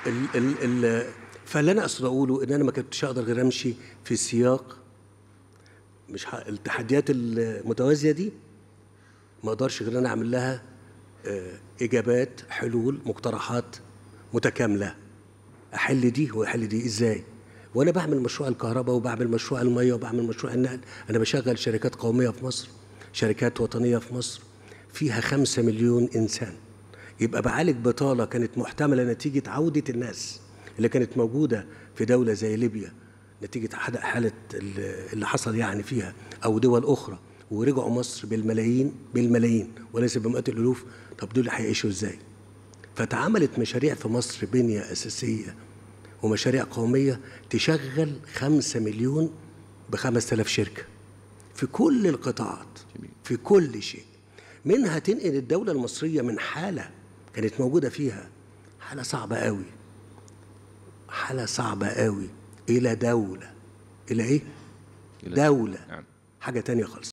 ال ال ال فاللي انا اقصد اقوله ان انا ما كنتش اقدر غير امشي في سياق مش ح... التحديات المتوازيه دي ما اقدرش غير ان انا اعمل لها آه، اجابات حلول مقترحات متكامله احل دي واحل دي ازاي وانا بعمل مشروع الكهرباء وبعمل مشروع الميه وبعمل مشروع النقل انا بشغل شركات قوميه في مصر شركات وطنيه في مصر فيها خمسة مليون انسان يبقى بعالج بطاله كانت محتمله نتيجه عوده الناس اللي كانت موجوده في دوله زي ليبيا نتيجه حد- حاله ال- اللي حصل يعني فيها او دول اخرى ورجعوا مصر بالملايين بالملايين وليس بمئات الالوف طب دول هيعيشوا ازاي؟ فتعملت مشاريع في مصر بنية أساسية ومشاريع قومية تشغل خمسة مليون بخمس آلاف شركة في كل القطاعات في كل شيء منها تنقل الدولة المصرية من حالة كانت موجودة فيها حالة صعبة قوي حالة صعبة قوي إلى دولة إلى إيه؟ إلى- دولة نعم. حاجة تانية خالص